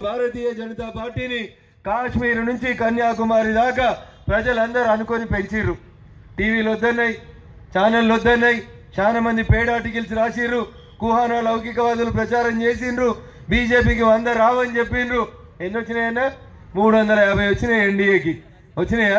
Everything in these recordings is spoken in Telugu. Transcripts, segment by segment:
భారతీయ జనతా పార్టీని కాశ్మీర్ నుంచి కన్యాకుమారి దాకా ప్రజలందరూ అనుకొని పెంచిర్రు టీవీలు వద్దన్నాయి ఛానళ్ళు వద్దన్నాయి చాలా మంది పేడ ఆర్టికల్స్ రాసిర్రు కుహానా లౌకికవాదులు ప్రచారం చేసిండ్రు బీజేపీకి వంద రావని చెప్పిండ్రు ఎన్ని వచ్చినాయన్నా మూడు వందల యాభై వచ్చినాయి ఎన్డీఏకి వచ్చినాయా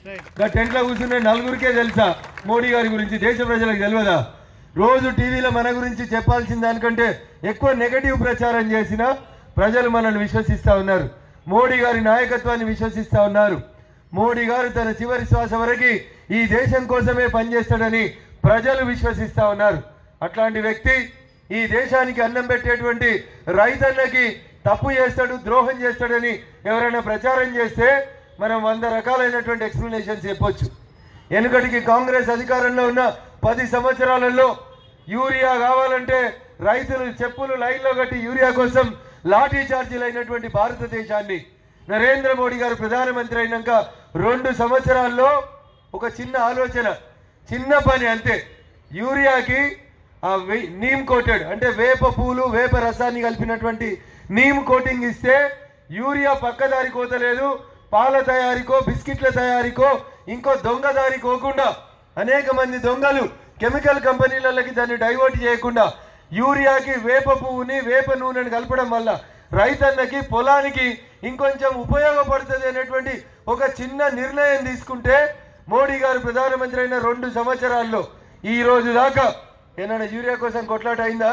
గా టెంట్లో కూర్చున్న నలుగురికే తెలుసా మోడీ గారి గురించి దేశ ప్రజలకు తెలియదా రోజు టీవీలో మన గురించి చెప్పాల్సిన దానికంటే ఎక్కువ నెగటివ్ ప్రచారం చేసినా ప్రజలు మనల్ని విశ్వసిస్తా ఉన్నారు మోడీ గారి నాయకత్వాన్ని విశ్వసిస్తా ఉన్నారు మోడీ గారు తన చివరి శ్వాస వరకు ఈ దేశం కోసమే పనిచేస్తాడని ప్రజలు విశ్వసిస్తా ఉన్నారు అట్లాంటి వ్యక్తి ఈ దేశానికి అన్నం పెట్టేటువంటి రైతన్నకి తప్పు చేస్తాడు ద్రోహం చేస్తాడని ఎవరైనా ప్రచారం చేస్తే మనం వంద రకాలైనటువంటి ఎక్స్ప్లెనేషన్స్ చెప్పొచ్చు వెనుకటికి కాంగ్రెస్ అధికారంలో ఉన్న పది సంవత్సరాలలో యూరియా కావాలంటే రైతులు చెప్పులు లైన్లో కట్టి యూరియా కోసం లాఠీ చార్జీలు అయినటువంటి భారతదేశాన్ని నరేంద్ర మోడీ గారు ప్రధానమంత్రి అయినాక రెండు సంవత్సరాల్లో ఒక చిన్న ఆలోచన చిన్న పని అంతే యూరియాకి ఆ వే- నీమ్ కోటెడ్ అంటే వేప పూలు వేప రసాన్ని కలిపినటువంటి నీమ్ కోటింగ్ ఇస్తే యూరియా పక్కదారి కోతలేదు పాల తయారీకో బిస్కెట్ల తయారీకో ఇంకో దొంగ దారి కోకుండా అనేక మంది దొంగలు కెమికల్ కంపెనీలకి దాన్ని డైవర్ట్ చేయకుండా యూరియాకి వేప పువ్వుని వేప నూనెని కలపడం వల్ల రైతన్నకి పొలానికి ఇంకొంచెం ఉపయోగపడుతుంది అనేటువంటి ఒక చిన్న నిర్ణయం తీసుకుంటే మోడీ గారు ప్రధానమంత్రి అయిన రెండు సంవత్సరాల్లో ఈ రోజు దాకా ఏమైనా యూరియా కోసం కొట్లాట అయిందా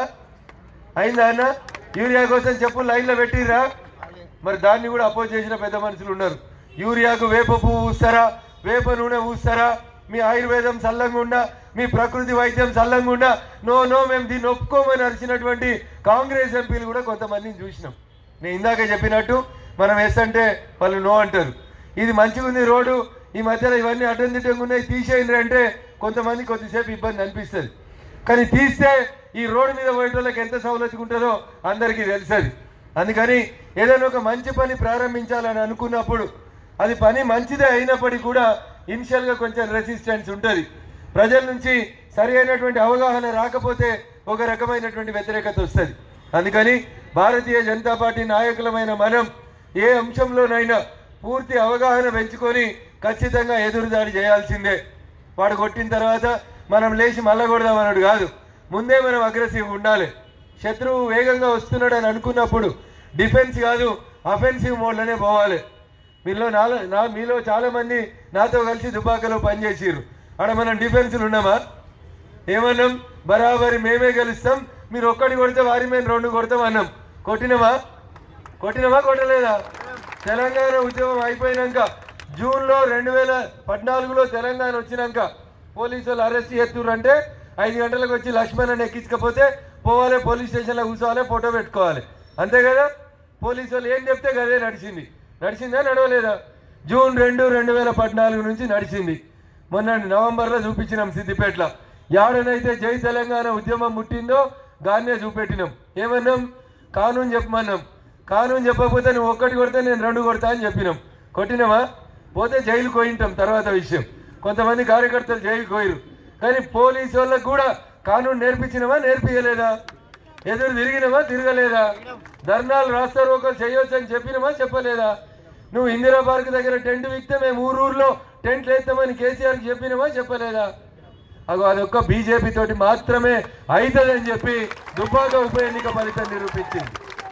అయిందా అన్న యూరియా కోసం చెప్పు లైన్లో పెట్టిర్రా మరి దాన్ని కూడా అపోజ్ చేసిన పెద్ద మనుషులు ఉన్నారు యూరియాకు వేప పువ్వు ఊస్తారా వేప నూనె ఊస్తారా మీ ఆయుర్వేదం చల్లంగా ఉండా మీ ప్రకృతి వైద్యం చల్లంగా ఉండా నో నో మేము దీన్ని ఒప్పుకోమని అరిచినటువంటి కాంగ్రెస్ ఎంపీలు కూడా కొంతమందిని చూసినాం నేను ఇందాక చెప్పినట్టు మనం ఎస్ అంటే వాళ్ళు నో అంటారు ఇది మంచిగా ఉంది రోడ్డు ఈ మధ్యలో ఇవన్నీ అడ్డం దిడ్డంగా ఉన్నాయి తీసేయండి అంటే కొంతమంది కొద్దిసేపు ఇబ్బంది అనిపిస్తుంది కానీ తీస్తే ఈ రోడ్డు మీద పోయేటోళ్ళకి ఎంత సౌలతుగా ఉంటుందో అందరికీ తెలుసది అందుకని ఏదైనా ఒక మంచి పని ప్రారంభించాలని అనుకున్నప్పుడు అది పని మంచిదే అయినప్పటికీ కూడా ఇనిషియల్గా కొంచెం రెసిస్టెన్స్ ఉంటుంది ప్రజల నుంచి సరి అయినటువంటి అవగాహన రాకపోతే ఒక రకమైనటువంటి వ్యతిరేకత వస్తుంది అందుకని భారతీయ జనతా పార్టీ నాయకులమైన మనం ఏ అంశంలోనైనా పూర్తి అవగాహన పెంచుకొని ఖచ్చితంగా ఎదురుదాడి చేయాల్సిందే వాడు కొట్టిన తర్వాత మనం లేచి మళ్ళా కొడదామన్నాడు కాదు ముందే మనం అగ్రెసివ్ ఉండాలి శత్రువు వేగంగా వస్తున్నాడు అని అనుకున్నప్పుడు డిఫెన్స్ కాదు అఫెన్సివ్ మోడ్లోనే పోవాలి మీలో నాలో నా మీలో చాలా మంది నాతో కలిసి దుబాకలో పనిచేసిర్రు ఆడ మనం డిఫెన్స్లు ఉన్నామా ఏమన్నాం బరాబరి మేమే గెలుస్తాం మీరు ఒక్కటి కొడితే వారి మేము రెండు కొడతాం అన్నాం కొట్టినమా కొట్టినమా కొట్టలేదా తెలంగాణ ఉద్యమం అయిపోయినాక జూన్లో రెండు వేల పద్నాలుగులో తెలంగాణ వచ్చినాక పోలీసులు అరెస్ట్ చేస్తుర్రంటే ఐదు గంటలకు వచ్చి లక్ష్మణ్ ఎక్కించకపోతే పోవాలి పోలీస్ స్టేషన్లో కూర్చోవాలి ఫోటో పెట్టుకోవాలి అంతే కదా పోలీసు వాళ్ళు ఏం చెప్తే అదే నడిచింది నడిచిందా నడవలేదా జూన్ రెండు రెండు వేల పద్నాలుగు నుంచి నడిచింది మొన్న నవంబర్లో చూపించినాం సిద్దిపేటలో యాడనైతే జై తెలంగాణ ఉద్యమం ముట్టిందో దాన్నే చూపెట్టినాం ఏమన్నాం కానూన్ చెప్పమన్నాం కానూన్ చెప్పకపోతే నువ్వు ఒక్కటి కొడితే నేను రెండు కొడతా అని చెప్పినాం కొట్టినామా పోతే జైలు కోయింటాం తర్వాత విషయం కొంతమంది కార్యకర్తలు జైలు కోయరు కానీ పోలీసు వాళ్ళకు కూడా కానూన్ నేర్పించినవా నేర్పించలేదా ఎదురు తిరిగినవా తిరగలేదా ధర్నాలు రాస్తారు ఒకరు చేయొచ్చు అని చెప్పినవా చెప్పలేదా నువ్వు ఇందిరా పార్క్ దగ్గర టెంట్ విక్తే మేము ఊరూరులో టెంట్లు వేస్తామని కేసీఆర్కి చెప్పినవా చెప్పలేదా అగో అదొక్క బీజేపీ తోటి మాత్రమే అవుతుందని చెప్పి దుబ్బాక ఉప ఎన్నిక ఫలితం నిరూపించింది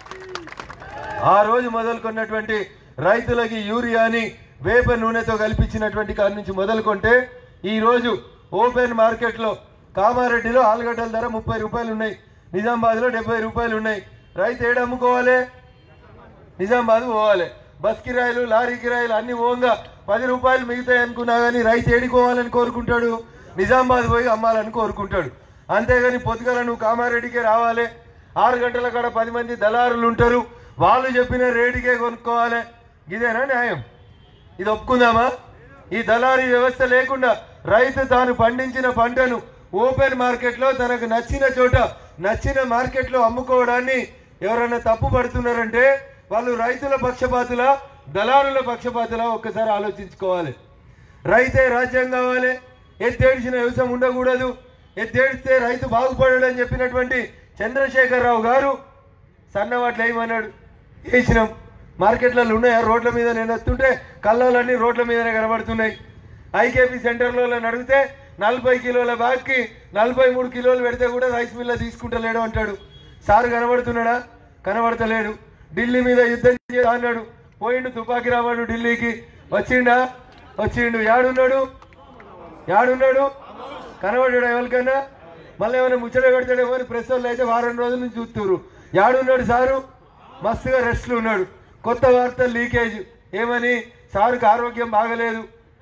ఆ రోజు మొదలుకున్నటువంటి రైతులకి యూరియాని వేప నూనెతో కల్పించినటువంటి కాడి నుంచి మొదలుకుంటే ఈ రోజు ఓపెన్ మార్కెట్లో కామారెడ్డిలో ఆలుగడ్డల ధర ముప్పై రూపాయలు ఉన్నాయి నిజామాబాద్లో డెబ్బై రూపాయలు ఉన్నాయి రైతు ఏడు అమ్ముకోవాలి నిజామాబాద్ పోవాలి బస్ కిరాయిలు లారీ కిరాయిలు అన్ని పోగా పది రూపాయలు మిగుతాయి అనుకున్నా కానీ రైతు ఏడుకోవాలని కోరుకుంటాడు నిజామాబాద్ పోయి అమ్మాలని కోరుకుంటాడు అంతేగాని పొద్దుగల నువ్వు కామారెడ్డికే రావాలి ఆరు గంటల కాడ పది మంది దళారులు ఉంటారు వాళ్ళు చెప్పిన రేటుకే కొనుక్కోవాలి ఇదేనా న్యాయం ఇది ఒప్పుకుందామా ఈ దళారీ వ్యవస్థ లేకుండా రైతు తాను పండించిన పంటను ఓపెన్ మార్కెట్లో తనకు నచ్చిన చోట నచ్చిన మార్కెట్లో అమ్ముకోవడాన్ని ఎవరైనా తప్పు పడుతున్నారంటే వాళ్ళు రైతుల పక్షపాతుల దళారుల పక్షపాతుల ఒక్కసారి ఆలోచించుకోవాలి రైతే రాజ్యం కావాలి ఎత్తేడిచిన వ్యవసాయం ఉండకూడదు ఎత్తేడిస్తే రైతు బాగుపడడు అని చెప్పినటువంటి చంద్రశేఖరరావు గారు సన్నవాట్లు వేయమన్నాడు వేసినాం మార్కెట్లలో ఉన్నాయా రోడ్ల మీద నేను వస్తుంటే కళ్ళాలన్నీ రోడ్ల మీదనే కనబడుతున్నాయి ఐకేపీ సెంటర్లో అడిగితే నలభై కిలోల బ్యాగ్కి నలభై మూడు కిలోలు పెడితే కూడా రైస్ మిల్ల తీసుకుంటలేడు అంటాడు సార్ కనబడుతున్నాడా కనబడతలేడు ఢిల్లీ మీద యుద్ధం చేయ అన్నాడు పోయిండు తుపాకి రావాడు ఢిల్లీకి వచ్చిండా వచ్చిండు యాడున్నాడు యాడున్నాడు కనబడ్డాడు ఎవరికైనా మళ్ళీ ఏమైనా ముచ్చట పెడతాడేమో అని ప్రెస్ వాళ్ళు అయితే వారం రోజుల నుంచి చూస్తున్నారు యాడున్నాడు సారు మస్తుగా రెస్ట్లో ఉన్నాడు కొత్త వార్తలు లీకేజ్ ఏమని సారుకు ఆరోగ్యం బాగలేదు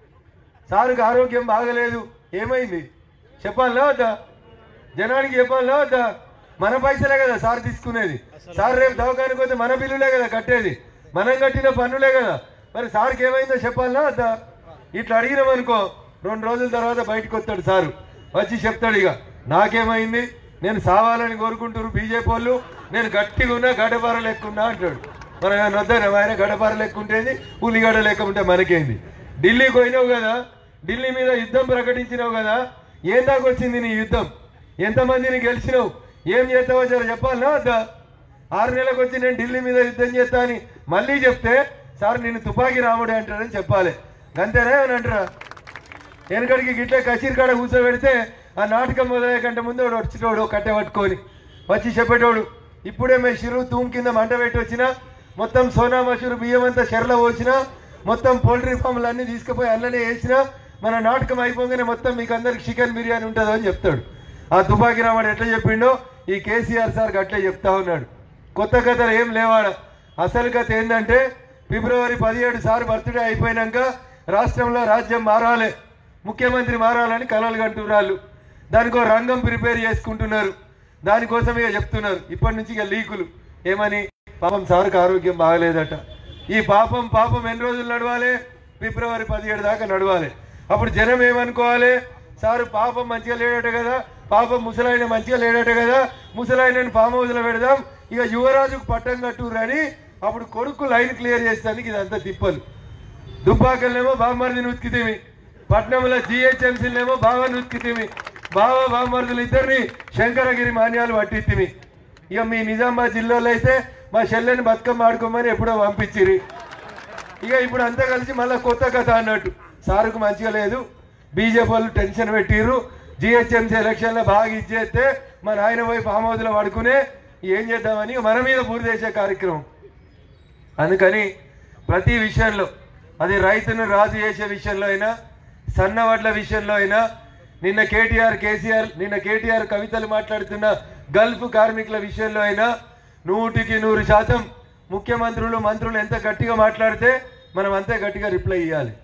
సారుకు ఆరోగ్యం బాగలేదు ఏమైంది చెప్పాలా వద్దా జనానికి చెప్పాలా వద్దా మన పైసలే కదా సార్ తీసుకునేది సార్ రేపు దవాఖానికి పోతే మన బిల్లులే కదా కట్టేది మనం కట్టిన పన్నులే కదా మరి సార్కి ఏమైందో చెప్పాలా వద్దా ఇట్లా అడిగినామనుకో రెండు రోజుల తర్వాత బయటకు వస్తాడు సారు వచ్చి చెప్తాడు ఇక నాకేమైంది నేను సావాలని కోరుకుంటారు బీజేపీ వాళ్ళు నేను గట్టిగా ఉన్నా గడపార లెక్కున్నా అంటాడు మనం ఏమైనా వద్దాను ఆయన గడపార లెక్కుంటేది ఉల్లిగడ్డ లెక్కుంటే మనకేంది ఢిల్లీకి పోయినావు కదా ఢిల్లీ మీద యుద్ధం ప్రకటించినావు కదా ఏం దాకా వచ్చింది నీ యుద్ధం ఎంతమందిని గెలిచినావు ఏం చేస్తావో జర చెప్పాలనా వద్దా ఆరు నెలలకు వచ్చి నేను ఢిల్లీ మీద యుద్ధం చేస్తా అని మళ్ళీ చెప్తే సార్ నేను తుపాకీ రాముడే అంటాడని చెప్పాలి అంతేనా అని అంటారా వెనకడికి గిట్లే కచీర్ కాడ కూర్చోబెడితే ఆ నాటకం మొదలయ్యే కంటే ముందు వాడు వచ్చేటోడు కట్టె పట్టుకొని వచ్చి చెప్పేటోడు ఇప్పుడే మే షిరు తూమ్ కింద మంట పెట్టి వచ్చిన మొత్తం సోనా మసూరు బియ్యం అంతా చెరలో పోసిన మొత్తం పౌల్ట్రీ ఫామ్లు అన్ని తీసుకుపోయి అల్లనే వేసిన మన నాటకం అయిపోగానే మొత్తం మీకు అందరికి చికెన్ బిర్యానీ ఉంటుందో అని చెప్తాడు ఆ తుపాకీ రావాడు ఎట్లా చెప్పిండో ఈ కేసీఆర్ సార్ అట్లే చెప్తా ఉన్నాడు కొత్త కథలు ఏం లేవాడ అసలు కథ ఏంటంటే ఫిబ్రవరి పదిహేడు సార్ బర్త్డే అయిపోయినాక రాష్ట్రంలో రాజ్యం మారాలి ముఖ్యమంత్రి మారాలని కలలు కంటున్నారు దానికో రంగం ప్రిపేర్ చేసుకుంటున్నారు దానికోసం ఇక చెప్తున్నారు ఇప్పటి నుంచి ఇక లీకులు ఏమని పాపం సార్కి ఆరోగ్యం బాగలేదట ఈ పాపం పాపం ఎన్ని రోజులు నడవాలి ఫిబ్రవరి పదిహేడు దాకా నడవాలి అప్పుడు జనం ఏమనుకోవాలి సారు పాపం మంచిగా లేడట కదా పాపం ముసలాయన మంచిగా లేడట కదా ముసలాయనని ఫామ్ హౌస్లో పెడదాం ఇక యువరాజుకు పట్టం కట్టురని అప్పుడు కొడుకు లైన్ క్లియర్ చేస్తానికి ఇదంతా తిప్పలు దుబ్బాకల్నేమో బామ్మర్దిని ఉతికితేమి పట్నంలో జిహెచ్ఎంసీలేమో బావని ఉతికితేమి బావ బామ్మర్దులు ఇద్దరిని శంకరగిరి మాన్యాలు పట్టిత్తిమి ఇక మీ నిజామాబాద్ జిల్లాలో అయితే మా చెల్లెని బతుకమ్మ ఆడుకోమని ఎప్పుడో పంపించిరి ఇక ఇప్పుడు అంతా కలిసి మళ్ళీ కొత్త కథ అన్నట్టు సారుకు మంచిగా లేదు బీజేపీ వాళ్ళు టెన్షన్ పెట్టిర్రు జిహెచ్ఎంసీ ఎలక్షన్లో బాగా ఇచ్చేస్తే మా నాయన పోయి ఫామ్ హౌస్లో పడుకునే ఏం చేద్దామని మన మీద పూర్తి చేసే కార్యక్రమం అందుకని ప్రతి విషయంలో అది రైతును రాజు చేసే విషయంలో అయినా సన్న వడ్ల విషయంలో అయినా నిన్న కేటీఆర్ కేసీఆర్ నిన్న కేటీఆర్ కవితలు మాట్లాడుతున్న గల్ఫ్ కార్మికుల విషయంలో అయినా నూటికి నూరు శాతం ముఖ్యమంత్రులు మంత్రులు ఎంత గట్టిగా మాట్లాడితే మనం అంతే గట్టిగా రిప్లై ఇవ్వాలి